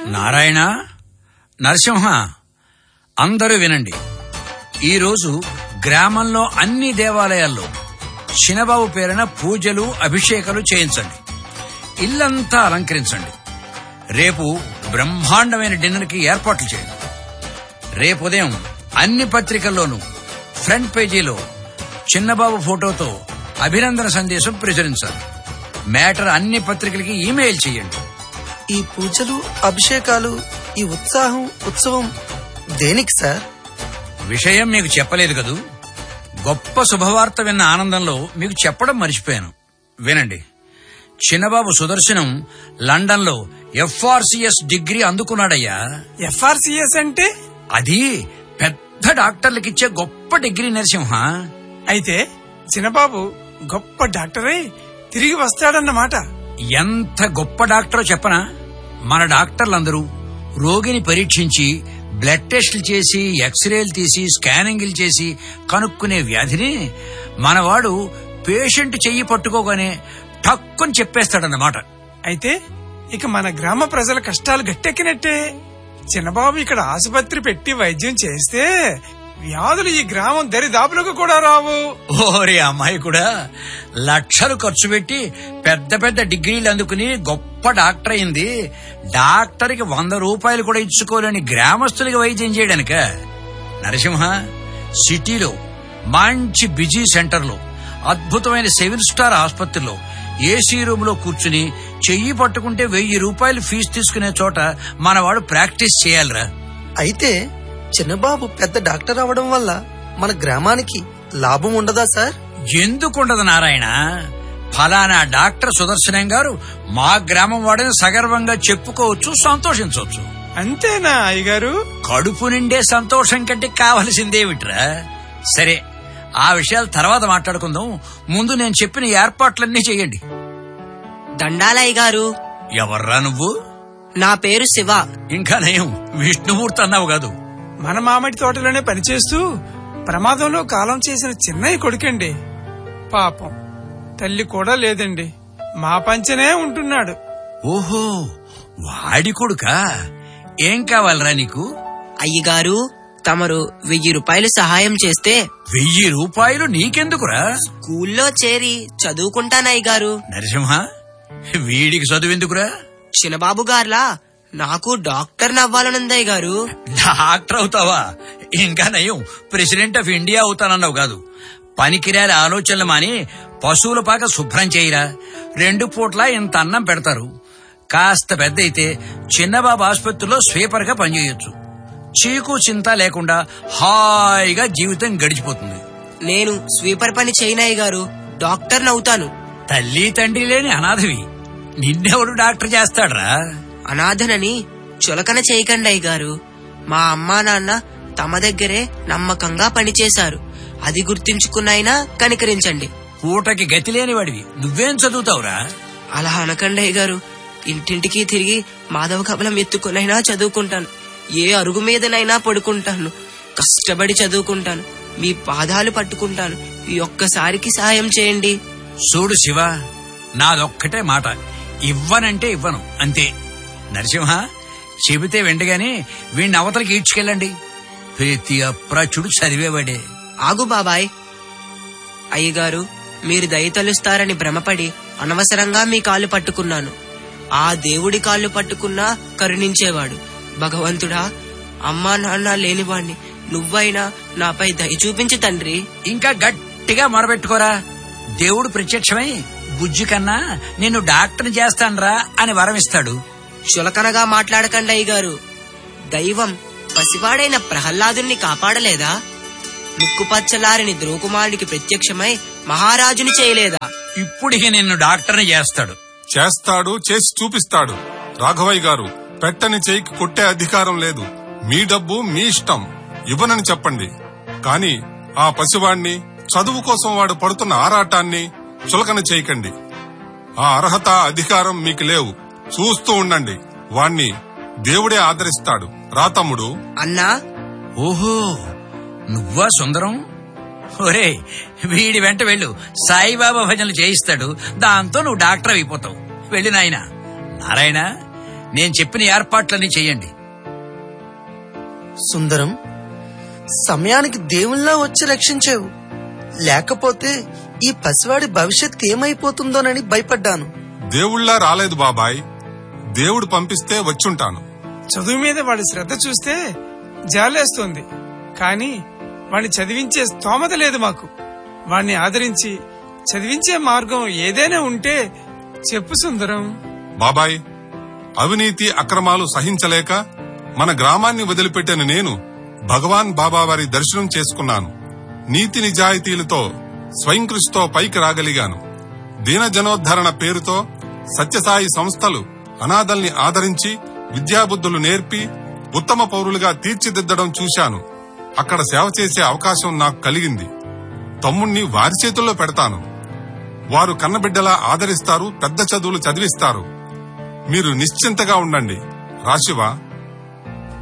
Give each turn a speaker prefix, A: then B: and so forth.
A: నారాయణ నరసింహ అందరూ వినండి ఈరోజు గ్రామంలో అన్ని దేవాలయాల్లో చిన్నబాబు పేరున పూజలు అభిషేకాలు చేయించండి ఇల్లంతా అలంకరించండి రేపు బ్రహ్మాండమైన డిన్నర్కి ఏర్పాట్లు చేయండి రేపు ఉదయం అన్ని పత్రికల్లోనూ ఫ్రంట్ పేజీలో చిన్నబాబు ఫోటోతో అభినందన సందేశం ప్రచురించాలి మ్యాటర్ అన్ని పత్రికలకి ఈమెయిల్ చేయండి
B: ఈ పూజలు అభిషేకాలు ఈ ఉత్సాహం ఉత్సవం దేనికి సార్
A: విషయం మీకు చెప్పలేదు కదూ గొప్ప శుభవార్త విన్న ఆనందంలో మీకు చెప్పడం మర్చిపోయాను వినండి చిన్నబాబు సుదర్శనం లండన్లో ఎఫ్ఆర్సిఎస్ డిగ్రీ అందుకున్నాడయ్యా
C: ఎఫ్ఆర్సిఎస్ అంటే
A: అది పెద్ద డాక్టర్లకిచ్చే గొప్ప డిగ్రీ నరసింహ
C: అయితే చిన్నబాబు గొప్ప డాక్టరై తిరిగి వస్తాడన్నమాట
A: ఎంత గొప్ప డాక్టరో చెప్పనా మన డాక్టర్లందరూ రోగిని పరీక్షించి బ్లడ్ టెస్టులు చేసి ఎక్స్రేలు తీసి స్కానింగ్లు చేసి కనుక్కునే వ్యాధిని మనవాడు పేషెంట్ చెయ్యి పట్టుకోగానే టక్కుని చెప్పేస్తాడన్నమాట
C: అయితే ఇక మన గ్రామ ప్రజల కష్టాలు గట్టెక్కినట్టే చిన్నబాబు ఇక్కడ ఆసుపత్రి పెట్టి వైద్యం చేస్తే వ్యాధులు ఈ గ్రామం దరిదాపులకు కూడా రావు
A: ఓరే అమ్మాయి కూడా లక్షలు ఖర్చు పెట్టి పెద్ద పెద్ద డిగ్రీలు అందుకుని గొప్ప డాక్టర్ అయింది డాక్టర్కి వంద రూపాయలు కూడా ఇచ్చుకోలేని గ్రామస్తులకి వైద్యం చేయడానిక నరసింహ సిటీలో మంచి బిజీ సెంటర్లో అద్భుతమైన సెవెన్ స్టార్ ఆసుపత్రిలో ఏసీ రూమ్ లో కూర్చుని చెయ్యి పట్టుకుంటే వెయ్యి రూపాయలు ఫీజు తీసుకునే చోట మనవాడు ప్రాక్టీస్ చేయాలిరా
B: అయితే చిన్నబాబు పెద్ద డాక్టర్ అవడం వల్ల మన గ్రామానికి లాభం ఉండదా సార్
A: ఎందుకుండదు నారాయణ ఫలానా డాక్టర్ సుదర్శనం గారు మా గ్రామం వాడని సగర్వంగా చెప్పుకోవచ్చు సంతోషించవచ్చు
C: అంతేనా అయ్యగారు
A: కడుపు నిండే సంతోషం కంటే కావలసిందేమిట్రా సరే ఆ విషయాలు తర్వాత మాట్లాడుకుందాం ముందు నేను చెప్పిన ఏర్పాట్లన్నీ చేయండి
D: దండాలయ్య గారు
A: ఎవర్రా నువ్వు
D: నా పేరు శివ
A: ఇంకా నయం విష్ణుమూర్తి అన్నావు కాదు
C: మన మామిడి తోటలోనే పనిచేస్తూ ప్రమాదంలో కాలం చేసిన చిన్నయ్య కొడుకండి పాపం తల్లి కూడా లేదండి మా పంచనే ఉంటున్నాడు
A: ఓహో వాడి కొడుకా ఏం కావాలరా నీకు
D: అయ్యగారు తమరు వెయ్యి రూపాయలు సహాయం చేస్తే
A: వెయ్యి రూపాయలు నీకెందుకురా
D: స్కూల్లో చేరి చదువుకుంటానయ్య గారు
A: నరసింహ వీడికి చదువెందుకురా
D: చిన్నబాబు గార్లా నాకు డాక్టర్ నవ్వాలనుందయ్య గారు
A: డాక్టర్ అవుతావా ఇంకా నయం ప్రెసిడెంట్ ఆఫ్ ఇండియా అవుతానన్నావు కాదు పనికిరాని ఆలోచనలు మాని పశువుల పాక శుభ్రం చేయరా రెండు పూట్ల ఇంత అన్నం పెడతారు కాస్త పెద్ద అయితే చిన్నబాబు ఆసుపత్రిలో స్వీపర్ గా పనిచేయొచ్చు చీకు చింత లేకుండా హాయిగా జీవితం గడిచిపోతుంది
D: నేను స్వీపర్ పని చేయనయ్య గారు డాక్టర్ నవ్వుతాను
A: తల్లి తండ్రి లేని అనాథవి నిన్నెవడు డాక్టర్ చేస్తాడ్రా
D: అనాథనని చులకన చేయకండి అయ్య గారు మా అమ్మా నాన్న తమ దగ్గరే నమ్మకంగా పనిచేశారు అది గుర్తించుకున్నైనా కనికరించండి
A: పూటకి గతి లేని వాడివి నువ్వేం చదువుతావురా
D: అలా అనకండి అయ్య గారు ఇంటింటికి తిరిగి మాధవ కబలం ఎత్తుకునైనా చదువుకుంటాను ఏ అరుగు మీదనైనా పడుకుంటాను కష్టపడి చదువుకుంటాను మీ పాదాలు పట్టుకుంటాను ఈ ఒక్కసారికి సాయం చేయండి
A: చూడు శివ నాదొక్కటే మాట ఇవ్వనంటే ఇవ్వను అంతే నరసింహ చెబితే వెంటగానే వీణ్ణి అవతలకి ఈడ్చుకెళ్ళండి ప్రతి అప్రాచుడు చదివేవాడే
D: ఆగు బాబాయ్ అయ్యగారు మీరు దయతలుస్తారని భ్రమపడి అనవసరంగా మీ కాళ్ళు పట్టుకున్నాను ఆ దేవుడి కాళ్ళు పట్టుకున్నా కరుణించేవాడు భగవంతుడా అమ్మా నాన్న లేనివాణ్ణి నువ్వైనా నాపై దయ చూపించు తండ్రి
A: ఇంకా గట్టిగా మొరబెట్టుకోరా దేవుడు ప్రత్యక్షమై బుజ్జి కన్నా నిన్ను డాక్టర్ చేస్తాన్రా అని వరమిస్తాడు
D: చులకనగా మాట్లాడకండి అయ్యగారు దైవం పసివాడైన ప్రహ్లాదుని కాపాడలేదా ముక్కుపచ్చలారిని ద్రోకుమారుడికి ప్రత్యక్షమై మహారాజుని చేయలేదా
A: ఇప్పుడికి నిన్ను డాక్టర్ని చేస్తాడు
E: చేస్తాడు చేసి చూపిస్తాడు రాఘవయ్య గారు పెట్టని చేయికి కొట్టే అధికారం లేదు మీ డబ్బు మీ ఇష్టం ఇవ్వనని చెప్పండి కాని ఆ పసివాణ్ణి చదువు కోసం వాడు పడుతున్న ఆరాటాన్ని చులకన చేయకండి ఆ అర్హత అధికారం మీకు లేవు చూస్తూ ఉండండి వాణ్ణి దేవుడే ఆదరిస్తాడు రా తమ్ముడు
D: అన్నా
A: ఓహో నువ్వా సుందరం ఒరే వీడి వెంట వెళ్ళు సాయిబాబా భజనలు చేయిస్తాడు దాంతో నువ్వు డాక్టర్ అయిపోతావు వెళ్ళి నాయన నారాయణ నేను చెప్పిన ఏర్పాట్లన్నీ చెయ్యండి
B: సుందరం సమయానికి దేవుళ్ళ వచ్చి రక్షించావు లేకపోతే ఈ పసివాడి భవిష్యత్ ఏమైపోతుందోనని భయపడ్డాను
E: దేవుళ్ళ రాలేదు బాబాయ్ దేవుడు పంపిస్తే వచ్చుంటాను
C: చదువు మీద వాడి శ్రద్ధ చూస్తే జాలేస్తోంది కానీ వాణ్ణి చదివించే స్తోమత లేదు మాకు వాణ్ణి ఆదరించి చదివించే మార్గం ఏదైనా ఉంటే చెప్పు సుందరం
E: బాబాయ్ అవినీతి అక్రమాలు సహించలేక మన గ్రామాన్ని వదిలిపెట్టిన నేను భగవాన్ బాబా వారి దర్శనం చేసుకున్నాను నీతి నిజాయితీలతో స్వయంకృషితో పైకి రాగలిగాను దీన జనోద్ధరణ పేరుతో సత్యసాయి సంస్థలు అనాథల్ని ఆదరించి విద్యాబుద్ధులు నేర్పి ఉత్తమ పౌరులుగా తీర్చిదిద్దడం చూశాను అక్కడ సేవ చేసే అవకాశం నాకు కలిగింది తమ్ముణ్ణి వారి చేతుల్లో పెడతాను వారు కన్నబిడ్డలా ఆదరిస్తారు పెద్ద చదువులు చదివిస్తారు మీరు నిశ్చింతగా ఉండండి రాశివ